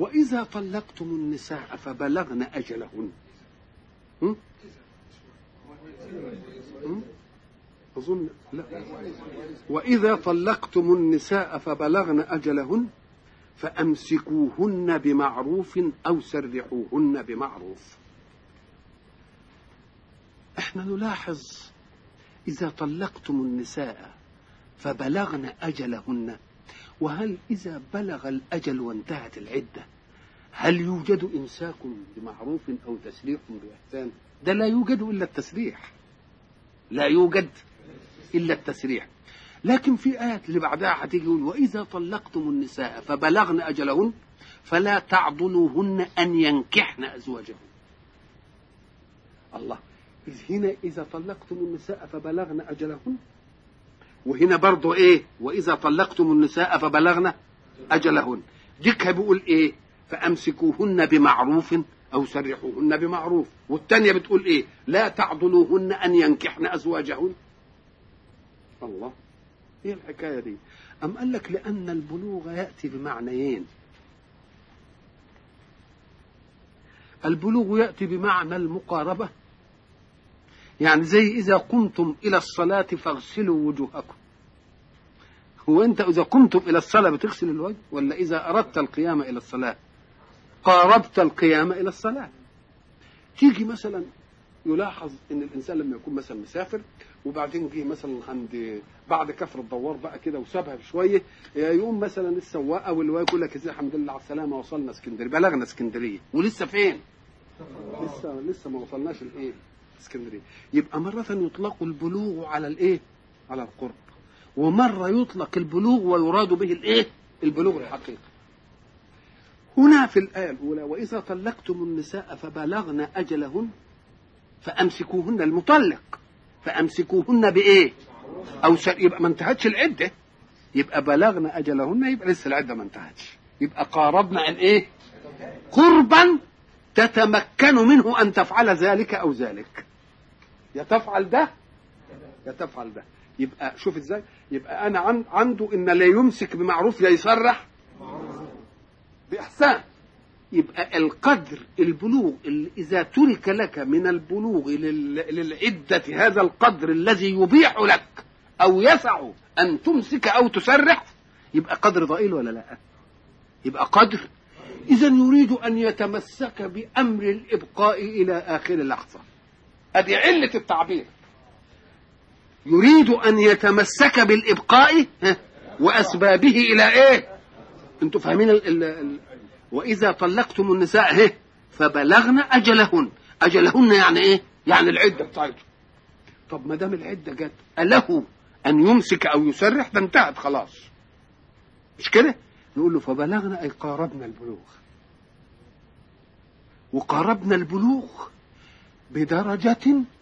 وإذا طلقتم النساء فبلغن أجلهن هم؟ هم؟ أظن لا وإذا طلقتم النساء فبلغن أجلهن فأمسكوهن بمعروف أو سرحوهن بمعروف احنا نلاحظ إذا طلقتم النساء فبلغن أجلهن وهل إذا بلغ الأجل وانتهت العدة هل يوجد إمساك بمعروف أو تسريح بإحسان ده لا يوجد إلا التسريح لا يوجد إلا التسريح لكن في آيات اللي بعدها هتيجي يقول وإذا طلقتم النساء فبلغن أجلهن فلا تعضلوهن أن ينكحن أزواجهن الله إذ هنا إذا طلقتم النساء فبلغن أجلهن وهنا برضو إيه وإذا طلقتم النساء فبلغن أجلهن ديك بيقول إيه فأمسكوهن بمعروف أو سرحوهن بمعروف والتانية بتقول إيه لا تعضلوهن أن ينكحن أزواجهن الله ايه الحكايه دي ام قال لك لان البلوغ ياتي بمعنيين البلوغ ياتي بمعنى المقاربه يعني زي اذا قمتم الى الصلاه فاغسلوا وجوهكم هو انت اذا قمتم الى الصلاه بتغسل الوجه ولا اذا اردت القيام الى الصلاه قاربت القيام الى الصلاه تيجي مثلا يلاحظ ان الانسان لما يكون مثلا مسافر وبعدين جه مثلا عند بعد كفر الدوار بقى كده وسابها شويه يقوم مثلا السواق او اللي يقول لك الحمد لله على السلامه وصلنا اسكندريه بلغنا اسكندريه ولسه فين؟ لسه لسه ما وصلناش الايه؟ اسكندريه يبقى مره يطلق البلوغ على الايه؟ على القرب ومره يطلق البلوغ ويراد به الايه؟ البلوغ الحقيقي هنا في الآية الأولى وإذا طلقتم النساء فبلغن أجلهن فأمسكوهن المطلق فأمسكوهن بإيه؟ أو س... يبقى ما انتهتش العدة يبقى بلغن أجلهن يبقى لسه العدة ما انتهتش يبقى قاربنا أن إيه؟ قربا تتمكن منه أن تفعل ذلك أو ذلك يا تفعل ده يا تفعل ده يبقى شوف ازاي يبقى انا عن عنده ان لا يمسك بمعروف لا يصرح باحسان يبقى القدر البلوغ اللي اذا ترك لك من البلوغ لل- للعده هذا القدر الذي يبيح لك او يسع ان تمسك او تسرح يبقى قدر ضئيل ولا لا يبقى قدر اذا يريد ان يتمسك بامر الابقاء الى اخر لحظه ادي عله التعبير يريد ان يتمسك بالابقاء ها، واسبابه الى ايه انتوا فاهمين ال ال ال واذا طلقتم النساء هه فبلغن اجلهن اجلهن يعني ايه يعني العده بتاعتهم طب ما دام العده جت اله ان يمسك او يسرح ده انتهت خلاص مش كده نقول له فبلغنا اي قاربنا البلوغ وقاربنا البلوغ بدرجه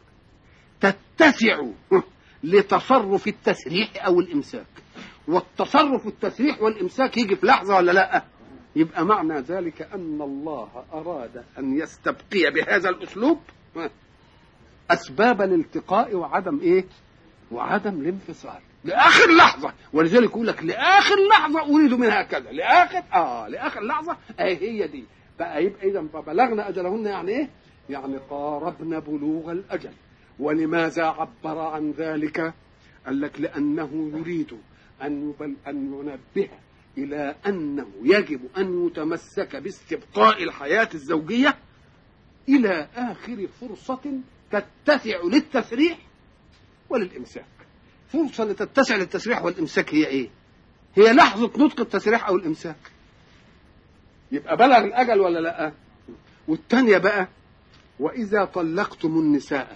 تتسع لتصرف التسريح او الامساك والتصرف التسريح والامساك يجي في لحظه ولا لا يبقى معنى ذلك ان الله اراد ان يستبقي بهذا الاسلوب اسباب الالتقاء وعدم ايه وعدم الانفصال لاخر لحظه ولذلك يقول لك لاخر لحظه اريد منها كذا لاخر اه لاخر لحظه اهي هي دي بقى يبقى اذا فبلغنا اجلهن يعني ايه يعني قاربنا بلوغ الاجل ولماذا عبر عن ذلك قال لك لانه يريد ان يبل ان ينبه الى انه يجب ان يتمسك باستبقاء الحياه الزوجيه الى اخر فرصه تتسع للتسريح وللامساك فرصه لتتسع للتسريح والامساك هي ايه هي لحظه نطق التسريح او الامساك يبقى بلغ الاجل ولا لا والثانيه بقى واذا طلقتم النساء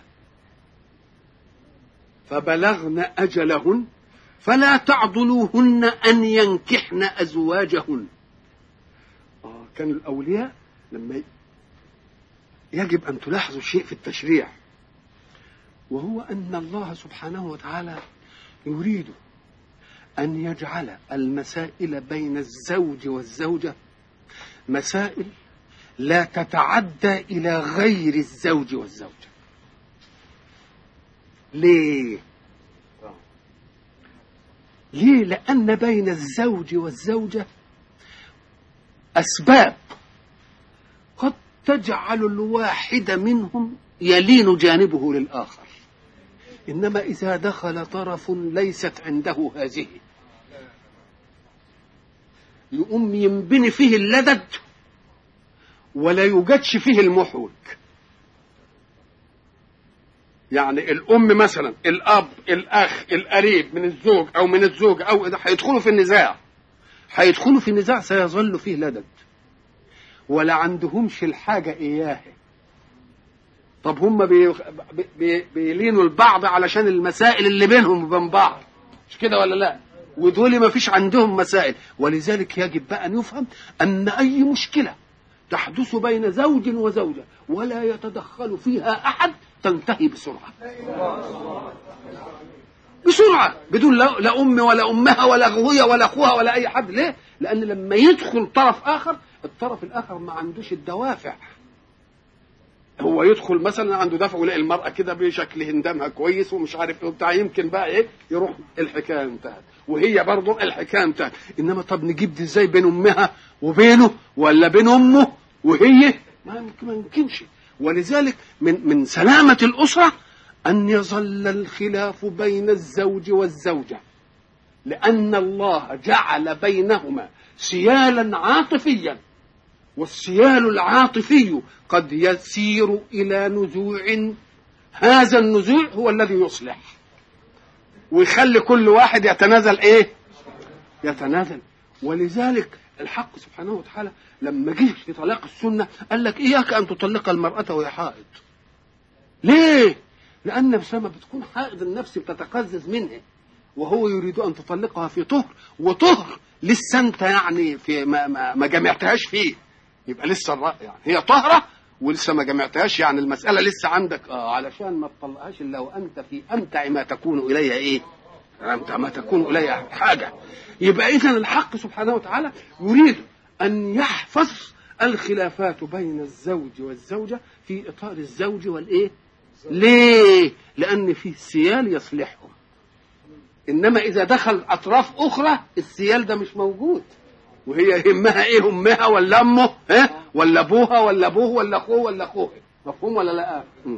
فبلغن اجلهن فلا تعضلوهن ان ينكحن ازواجهن آه كان الاولياء لما ي- يجب ان تلاحظوا شيء في التشريع وهو ان الله سبحانه وتعالى يريد ان يجعل المسائل بين الزوج والزوجه مسائل لا تتعدى الى غير الزوج والزوجه ليه ليه لان بين الزوج والزوجه أسباب قد تجعل الواحد منهم يلين جانبه للآخر إنما إذا دخل طرف ليست عنده هذه يقوم ينبني فيه اللدد ولا يوجدش فيه المحوج يعني الام مثلا الاب الاخ القريب من الزوج او من الزوج او اذا هيدخلوا في النزاع هيدخلوا في النزاع سيظل فيه لدد ولا عندهمش الحاجه اياه طب هم بي بي بيلينوا البعض علشان المسائل اللي بينهم وبين بعض مش كده ولا لا ودول ما فيش عندهم مسائل ولذلك يجب بقى ان يفهم ان اي مشكله تحدث بين زوج وزوجه ولا يتدخل فيها احد تنتهي بسرعه بسرعه بدون لا, لا ام ولا امها ولا اخويا ولا اخوها ولا اي حد ليه لان لما يدخل طرف اخر الطرف الاخر ما عندوش الدوافع هو يدخل مثلا عنده دفع ويلاقي المرأة كده بشكل هندامها كويس ومش عارف ايه وبتاع يمكن بقى ايه يروح الحكاية انتهت وهي برضه الحكاية انتهت انما طب نجيب دي ازاي بين امها وبينه ولا بين امه وهي ما ما يمكنش ولذلك من من سلامة الأسرة أن يظل الخلاف بين الزوج والزوجة لأن الله جعل بينهما سيالا عاطفيا والسيال العاطفي قد يسير إلى نزوع هذا النزوع هو الذي يصلح ويخلي كل واحد يتنازل ايه يتنازل ولذلك الحق سبحانه وتعالى لما جه في طلاق السنة قال لك إياك أن تطلق المرأة وهي حائض ليه؟ لأن نفسها بتكون حائض النفس بتتقزز منها وهو يريد أن تطلقها في طهر وطهر لسه أنت يعني في ما, ما, ما جمعتهاش فيه يبقى لسه الرأي يعني هي طهرة ولسه ما جمعتهاش يعني المسألة لسه عندك آه علشان ما تطلقهاش إلا وأنت في أمتع ما تكون إليها إيه؟ أمتع ما تكون إليها حاجة يبقى إذا الحق سبحانه وتعالى يريد أن يحفظ الخلافات بين الزوج والزوجة في إطار الزوج والإيه؟ ليه؟ لأن فيه سيال يصلحهم إنما إذا دخل أطراف أخرى السيال ده مش موجود وهي يهمها إيه أمها ولا أمه ها؟ ولا أبوها ولا أبوه ولا أخوه ولا أخوه مفهوم ولا لا؟ م.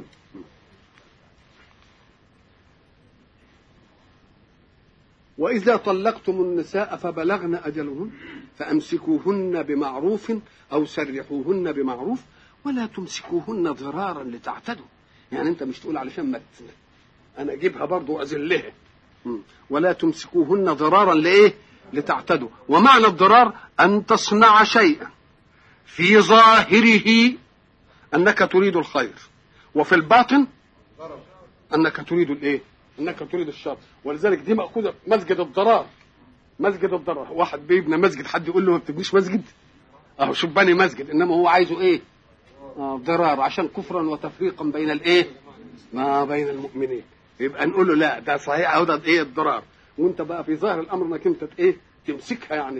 وإذا طلقتم النساء فبلغن أجلهن فأمسكوهن بمعروف أو سرحوهن بمعروف ولا تمسكوهن ضرارا لتعتدوا يعني أنت مش تقول علشان ما أنا أجيبها برضو وأذلها ولا تمسكوهن ضرارا لإيه لتعتدوا ومعنى الضرار أن تصنع شيئا في ظاهره أنك تريد الخير وفي الباطن أنك تريد الإيه انك تريد الشر ولذلك دي ماخوذه مسجد الضرار مسجد الضرار واحد بيبنى مسجد حد يقول له ما بتبنيش مسجد اهو شوف بني مسجد انما هو عايزه ايه آه ضرار عشان كفرا وتفريقا بين الايه ما بين المؤمنين يبقى نقول له لا ده صحيح اهو ده ايه الضرار وانت بقى في ظاهر الامر انك انت ايه تمسكها يعني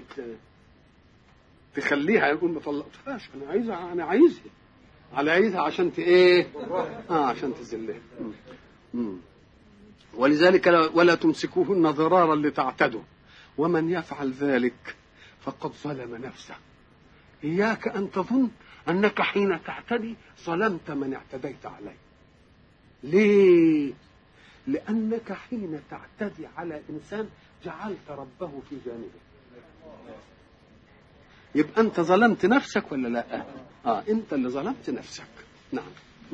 تخليها يقول ما طلقتهاش انا عايزها انا عايزها على عايزها عشان ت ايه اه عشان تذلها ولذلك ولا تمسكوهن ضرارا لتعتدوا ومن يفعل ذلك فقد ظلم نفسه إياك أن تظن أنك حين تعتدي ظلمت من اعتديت عليه ليه لأنك حين تعتدي على إنسان جعلت ربه في جانبه يبقى أنت ظلمت نفسك ولا لا آه أنت اللي ظلمت نفسك نعم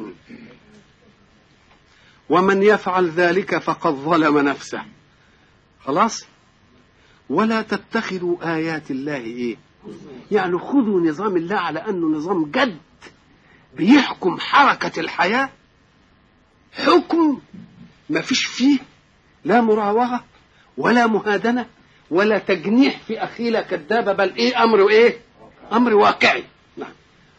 ومن يفعل ذلك فقد ظلم نفسه خلاص ولا تتخذوا آيات الله إيه يعني خذوا نظام الله على أنه نظام جد بيحكم حركة الحياة حكم ما فيش فيه لا مراوغة ولا مهادنة ولا تجنيح في أخيلة كذابة بل إيه أمر إيه أمر واقعي نعم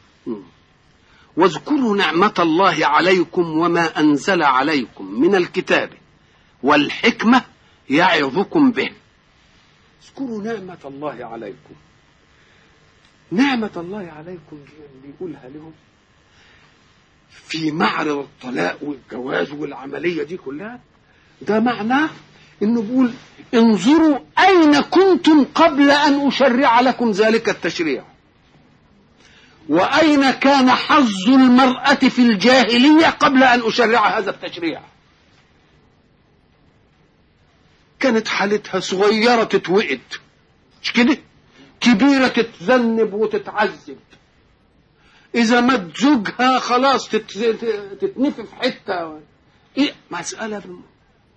واذكروا نعمة الله عليكم وما أنزل عليكم من الكتاب والحكمة يعظكم به اذكروا نعمة الله عليكم نعمة الله عليكم دي بيقولها لهم في معرض الطلاق والجواز والعملية دي كلها ده معناه انه بيقول انظروا اين كنتم قبل ان اشرع لكم ذلك التشريع وأين كان حظ المرأة في الجاهلية قبل أن أشرع هذا التشريع كانت حالتها صغيرة تتوئد مش كده كبيرة تتذنب وتتعذب إذا مات زوجها خلاص تتنفي في حتة إيه مسألة في الم...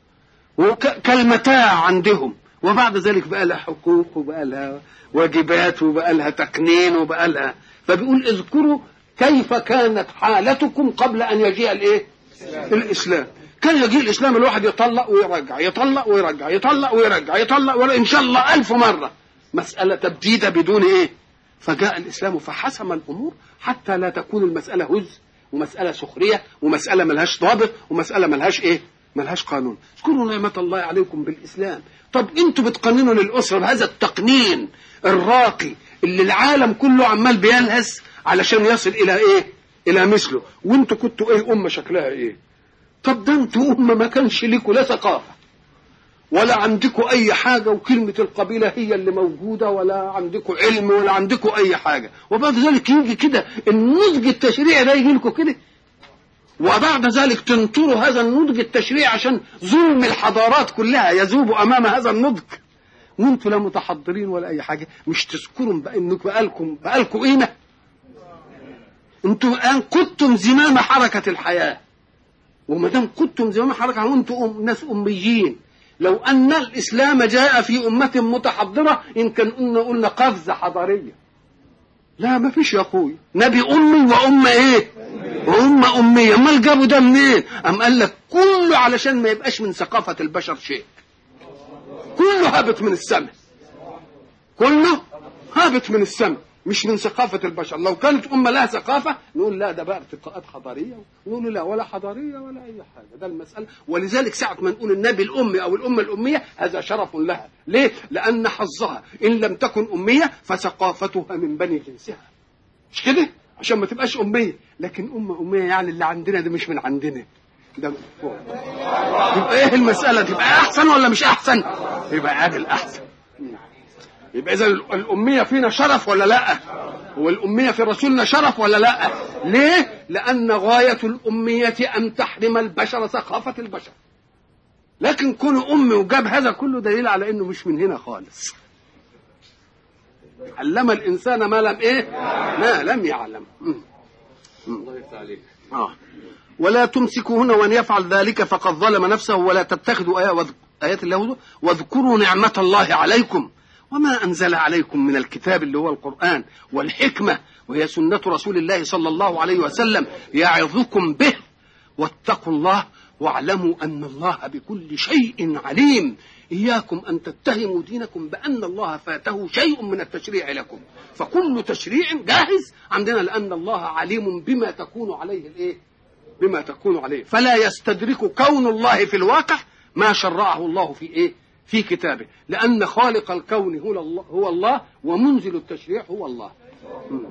كالمتاع عندهم وبعد ذلك بقى لها حقوق وبقى لها واجبات وبقى لها تقنين وبقى لها فبيقول اذكروا كيف كانت حالتكم قبل ان يجيء الايه؟ الاسلام كان يجيء الاسلام الواحد يطلق ويرجع يطلق ويرجع يطلق ويرجع يطلق ويرجع ان شاء الله ألف مره مساله تبديده بدون ايه؟ فجاء الاسلام فحسم الامور حتى لا تكون المساله هز ومساله سخريه ومساله ملهاش ضابط ومساله ملهاش ايه؟ ملهاش قانون اذكروا نعمة الله عليكم بالإسلام طب انتوا بتقننوا للأسرة بهذا التقنين الراقي اللي العالم كله عمال بيلهس علشان يصل إلى إيه إلى مثله وانتوا كنتوا إيه أمة شكلها إيه طب ده انتوا أمة ما كانش ليكوا لا ثقافة ولا عندكوا أي حاجة وكلمة القبيلة هي اللي موجودة ولا عندكوا علم ولا عندكوا أي حاجة وبعد ذلك يجي كده النضج التشريعي ده يجي لكم كده وبعد ذلك تنطروا هذا النضج التشريعي عشان ظلم الحضارات كلها يذوب امام هذا النضج وانتوا لا متحضرين ولا اي حاجه مش تذكروا بقى انكم بقالكم بقالكم قيمه انتوا الان كنتم زمام حركه الحياه وما دام كنتم زمام حركه وانتم أم ناس اميين لو ان الاسلام جاء في امه متحضره ان كان قلنا قلنا قفزه حضاريه لا ما فيش يا اخوي نبي امي وام ايه وام اميه امال جابوا ده منين ام قال لك كله علشان ما يبقاش من ثقافه البشر شيء كله هابط من السماء كله هابط من السماء مش من ثقافة البشر لو كانت أمة لها ثقافة نقول لا ده بقى ارتقاءات حضارية نقول لا ولا حضارية ولا أي حاجة ده المسألة ولذلك ساعة ما نقول النبي الأمي أو الأمة الأمية هذا شرف لها ليه؟ لأن حظها إن لم تكن أمية فثقافتها من بني جنسها مش كده؟ عشان ما تبقاش أمية لكن أمة أمية يعني اللي عندنا ده مش من عندنا ده من فوق يبقى إيه المسألة تبقى أحسن ولا مش أحسن؟ يبقى عادل أحسن يبقى اذا الاميه فينا شرف ولا لا والاميه في رسولنا شرف ولا لا ليه لان غايه الاميه ان تحرم البشر ثقافه البشر لكن كونه امي وجاب هذا كله دليل على انه مش من هنا خالص علم الانسان ما لم ايه ما لم يعلم الله يفتح عليك اه ولا تمسكوهن وان يفعل ذلك فقد ظلم نفسه ولا تتخذوا ايات الله واذكروا نعمه الله عليكم وما أنزل عليكم من الكتاب اللي هو القرآن والحكمة وهي سنة رسول الله صلى الله عليه وسلم يعظكم به واتقوا الله واعلموا أن الله بكل شيء عليم إياكم أن تتهموا دينكم بأن الله فاته شيء من التشريع لكم فكل تشريع جاهز عندنا لأن الله عليم بما تكون عليه الإيه؟ بما تكون عليه فلا يستدرك كون الله في الواقع ما شرعه الله في إيه؟ في كتابه لأن خالق الكون هو الله, هو الله ومنزل التشريع هو الله